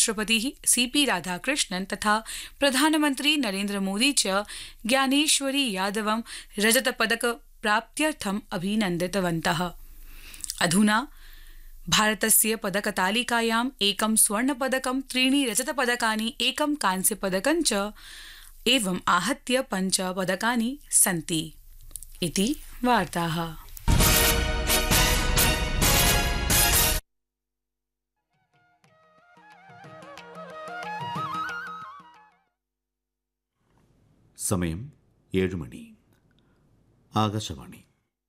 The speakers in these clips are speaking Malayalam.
राष्ट्रपतिः सीपी राधाकृष्णन् तथा प्रधानमन्त्री नरेन्द्रमोदी च ज्ञानेश्वरी यादवं रजतपदकप्राप्त्यर्थम् अभिनन्दितवन्तः अधुना भारतस्य पदकतालिकायाम् एकं स्वर्णपदकं त्रीणि रजतपदकानि एकं कांस्यपदकं च एवम् आहत्य पञ्च पदकानि सन्ति इति वार्ताः സമയം ഏഴ് മണി ആകാശവാണി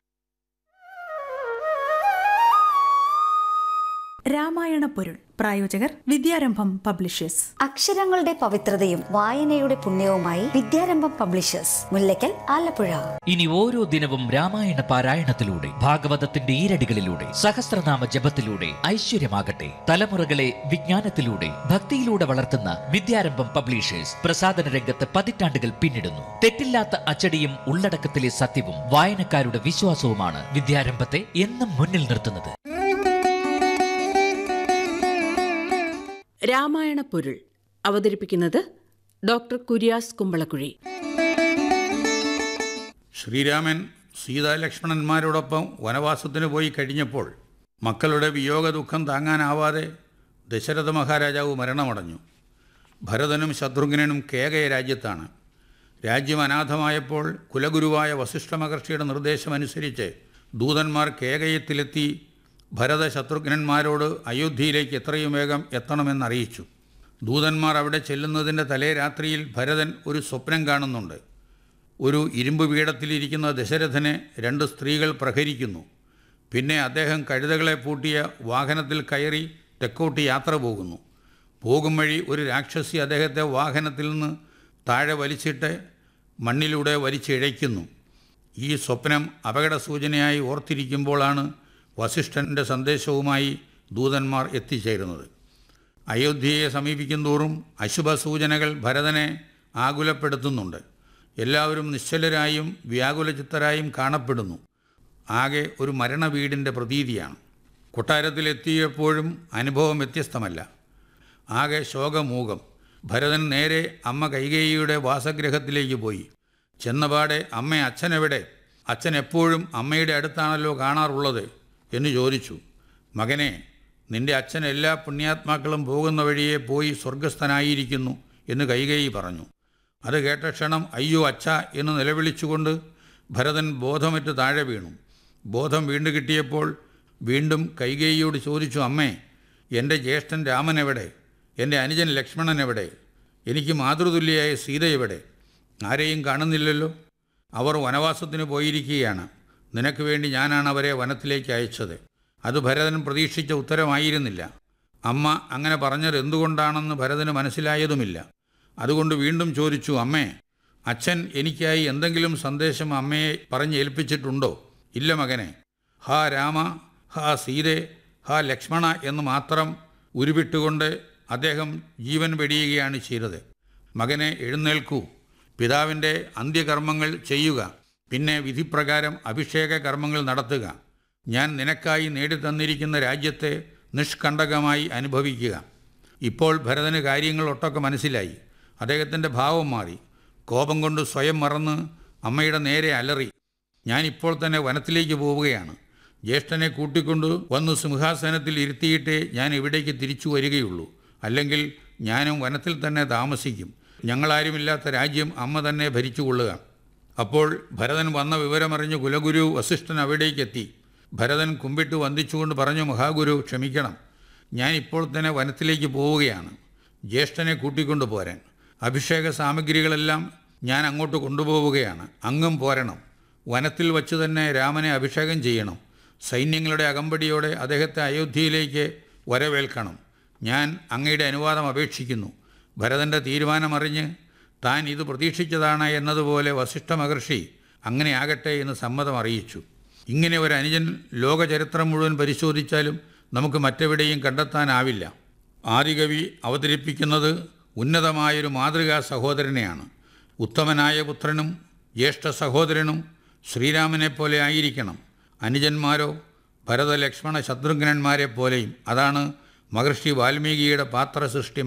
രാമായണ പൊരുൾ പ്രായോജകർ വിദ്യാരംഭം പബ്ലിഷേഴ്സ് അക്ഷരങ്ങളുടെ പവിത്രതയും വായനയുടെ പുണ്യവുമായി വിദ്യാരംഭം പബ്ലിഷേഴ്സ് മുല്ലയ്ക്കൽ ആലപ്പുഴ ഇനി ഓരോ ദിനവും രാമായണ പാരായണത്തിലൂടെ ഭാഗവതത്തിന്റെ ഈരടികളിലൂടെ സഹസ്രനാമ ജപത്തിലൂടെ ഐശ്വര്യമാകട്ടെ തലമുറകളെ വിജ്ഞാനത്തിലൂടെ ഭക്തിയിലൂടെ വളർത്തുന്ന വിദ്യാരംഭം പബ്ലിഷേഴ്സ് പ്രസാദന രംഗത്ത് പതിറ്റാണ്ടുകൾ പിന്നിടുന്നു തെറ്റില്ലാത്ത അച്ചടിയും ഉള്ളടക്കത്തിലെ സത്യവും വായനക്കാരുടെ വിശ്വാസവുമാണ് വിദ്യാരംഭത്തെ എന്നും മുന്നിൽ നിർത്തുന്നത് രാമായണ പൊരുൾ അവതരിപ്പിക്കുന്നത് ഡോക്ടർ കുര്യാസ് കുമ്പളക്കുഴി ശ്രീരാമൻ സീതാലക്ഷ്മണന്മാരോടൊപ്പം വനവാസത്തിന് പോയി കഴിഞ്ഞപ്പോൾ മക്കളുടെ വിയോഗ ദുഃഖം താങ്ങാനാവാതെ ദശരഥ മഹാരാജാവ് മരണമടഞ്ഞു ഭരതനും ശത്രുഘ്നനും കേകയ രാജ്യത്താണ് രാജ്യം അനാഥമായപ്പോൾ കുലഗുരുവായ വസിഷ്ഠ മഹർഷിയുടെ നിർദ്ദേശമനുസരിച്ച് ദൂതന്മാർ കേകയത്തിലെത്തി ഭരത ശത്രുഘ്നന്മാരോട് അയോധ്യയിലേക്ക് എത്രയും വേഗം എത്തണമെന്നറിയിച്ചു ദൂതന്മാർ അവിടെ ചെല്ലുന്നതിൻ്റെ തലേ രാത്രിയിൽ ഭരതൻ ഒരു സ്വപ്നം കാണുന്നുണ്ട് ഒരു ഇരുമ്പ് പീഠത്തിലിരിക്കുന്ന ദശരഥനെ രണ്ട് സ്ത്രീകൾ പ്രഹരിക്കുന്നു പിന്നെ അദ്ദേഹം കഴുതകളെ പൂട്ടിയ വാഹനത്തിൽ കയറി തെക്കോട്ട് യാത്ര പോകുന്നു പോകും വഴി ഒരു രാക്ഷസി അദ്ദേഹത്തെ വാഹനത്തിൽ നിന്ന് താഴെ വലിച്ചിട്ട് മണ്ണിലൂടെ വലിച്ചിഴയ്ക്കുന്നു ഈ സ്വപ്നം അപകട സൂചനയായി ഓർത്തിരിക്കുമ്പോഴാണ് വസിഷ്ഠൻ്റെ സന്ദേശവുമായി ദൂതന്മാർ എത്തിച്ചേരുന്നത് അയോധ്യയെ സമീപിക്കുന്തോറും അശുഭ സൂചനകൾ ഭരതനെ ആകുലപ്പെടുത്തുന്നുണ്ട് എല്ലാവരും നിശ്ചലരായും വ്യാകുലചിത്തരായും കാണപ്പെടുന്നു ആകെ ഒരു മരണവീടിൻ്റെ പ്രതീതിയാണ് കൊട്ടാരത്തിലെത്തിയപ്പോഴും അനുഭവം വ്യത്യസ്തമല്ല ആകെ ശോകമൂകം ഭരതൻ നേരെ അമ്മ കൈകേയിയുടെ വാസഗൃഹത്തിലേക്ക് പോയി ചെന്നപാടെ അമ്മ അച്ഛനെവിടെ അച്ഛൻ എപ്പോഴും അമ്മയുടെ അടുത്താണല്ലോ കാണാറുള്ളത് എന്ന് ചോദിച്ചു മകനെ നിന്റെ അച്ഛൻ എല്ലാ പുണ്യാത്മാക്കളും പോകുന്ന വഴിയെ പോയി സ്വർഗസ്ഥനായിരിക്കുന്നു എന്ന് കൈകേയി പറഞ്ഞു അത് കേട്ട ക്ഷണം അയ്യോ അച്ഛ എന്ന് നിലവിളിച്ചുകൊണ്ട് ഭരതൻ ബോധമറ്റ് താഴെ വീണു ബോധം വീണ്ടു കിട്ടിയപ്പോൾ വീണ്ടും കൈകേയിയോട് ചോദിച്ചു അമ്മേ എൻ്റെ ജ്യേഷ്ഠൻ രാമൻ എവിടെ എൻ്റെ അനുജൻ ലക്ഷ്മണൻ എവിടെ എനിക്ക് മാതൃതുല്യയായ സീത എവിടെ ആരെയും കാണുന്നില്ലല്ലോ അവർ വനവാസത്തിന് പോയിരിക്കുകയാണ് നിനക്ക് വേണ്ടി ഞാനാണ് അവരെ വനത്തിലേക്ക് അയച്ചത് അത് ഭരതൻ പ്രതീക്ഷിച്ച ഉത്തരമായിരുന്നില്ല അമ്മ അങ്ങനെ പറഞ്ഞത് എന്തുകൊണ്ടാണെന്ന് ഭരതന് മനസ്സിലായതുമില്ല അതുകൊണ്ട് വീണ്ടും ചോദിച്ചു അമ്മേ അച്ഛൻ എനിക്കായി എന്തെങ്കിലും സന്ദേശം അമ്മയെ പറഞ്ഞ് ഏൽപ്പിച്ചിട്ടുണ്ടോ ഇല്ല മകനെ ഹാ രാമ ഹാ സീതെ ഹാ ലക്ഷ്മണ എന്ന് മാത്രം ഉരുവിട്ടുകൊണ്ട് അദ്ദേഹം ജീവൻ വെടിയുകയാണ് ചെയ്തത് മകനെ എഴുന്നേൽക്കൂ പിതാവിൻ്റെ അന്ത്യകർമ്മങ്ങൾ ചെയ്യുക പിന്നെ വിധിപ്രകാരം അഭിഷേക കർമ്മങ്ങൾ നടത്തുക ഞാൻ നിനക്കായി നേടിത്തന്നിരിക്കുന്ന രാജ്യത്തെ നിഷ്കണ്ടകമായി അനുഭവിക്കുക ഇപ്പോൾ ഭരതന് കാര്യങ്ങൾ ഒട്ടൊക്കെ മനസ്സിലായി അദ്ദേഹത്തിൻ്റെ ഭാവം മാറി കോപം കൊണ്ട് സ്വയം മറന്ന് അമ്മയുടെ നേരെ അലറി ഞാൻ ഇപ്പോൾ തന്നെ വനത്തിലേക്ക് പോവുകയാണ് ജ്യേഷ്ഠനെ കൂട്ടിക്കൊണ്ട് വന്ന് സിംഹാസനത്തിൽ ഇരുത്തിയിട്ടേ ഞാൻ ഇവിടേക്ക് തിരിച്ചു വരികയുള്ളൂ അല്ലെങ്കിൽ ഞാനും വനത്തിൽ തന്നെ താമസിക്കും ഞങ്ങളാരുമില്ലാത്ത രാജ്യം അമ്മ തന്നെ ഭരിച്ചുകൊള്ളുക അപ്പോൾ ഭരതൻ വന്ന വിവരമറിഞ്ഞ് കുലഗുരു വസിഷ്ഠൻ അവിടേക്കെത്തി ഭരതൻ കുമ്പിട്ട് വന്ദിച്ചുകൊണ്ട് പറഞ്ഞു മഹാഗുരു ക്ഷമിക്കണം ഞാൻ ഇപ്പോൾ തന്നെ വനത്തിലേക്ക് പോവുകയാണ് ജ്യേഷ്ഠനെ കൂട്ടിക്കൊണ്ടു പോരാൻ അഭിഷേക സാമഗ്രികളെല്ലാം ഞാൻ അങ്ങോട്ട് കൊണ്ടുപോവുകയാണ് അങ്ങും പോരണം വനത്തിൽ വച്ച് തന്നെ രാമനെ അഭിഷേകം ചെയ്യണം സൈന്യങ്ങളുടെ അകമ്പടിയോടെ അദ്ദേഹത്തെ അയോധ്യയിലേക്ക് വരവേൽക്കണം ഞാൻ അങ്ങയുടെ അനുവാദം അപേക്ഷിക്കുന്നു ഭരതൻ്റെ തീരുമാനമറിഞ്ഞ് താൻ ഇത് പ്രതീക്ഷിച്ചതാണ് എന്നതുപോലെ വസിഷ്ഠ മഹർഷി അങ്ങനെ ആകട്ടെ എന്ന് സമ്മതം അറിയിച്ചു ഇങ്ങനെ ഒരു അനുജൻ ലോകചരിത്രം മുഴുവൻ പരിശോധിച്ചാലും നമുക്ക് മറ്റെവിടെയും കണ്ടെത്താനാവില്ല ആദികവി അവതരിപ്പിക്കുന്നത് ഉന്നതമായൊരു മാതൃകാ സഹോദരനെയാണ് ഉത്തമനായ പുത്രനും ജ്യേഷ്ഠ സഹോദരനും ശ്രീരാമനെ പോലെ ആയിരിക്കണം അനുജന്മാരോ ഭരത ലക്ഷ്മണ ശത്രുഘ്നന്മാരെ പോലെയും അതാണ് മഹർഷി വാൽമീകിയുടെ പാത്രസൃഷ്ടി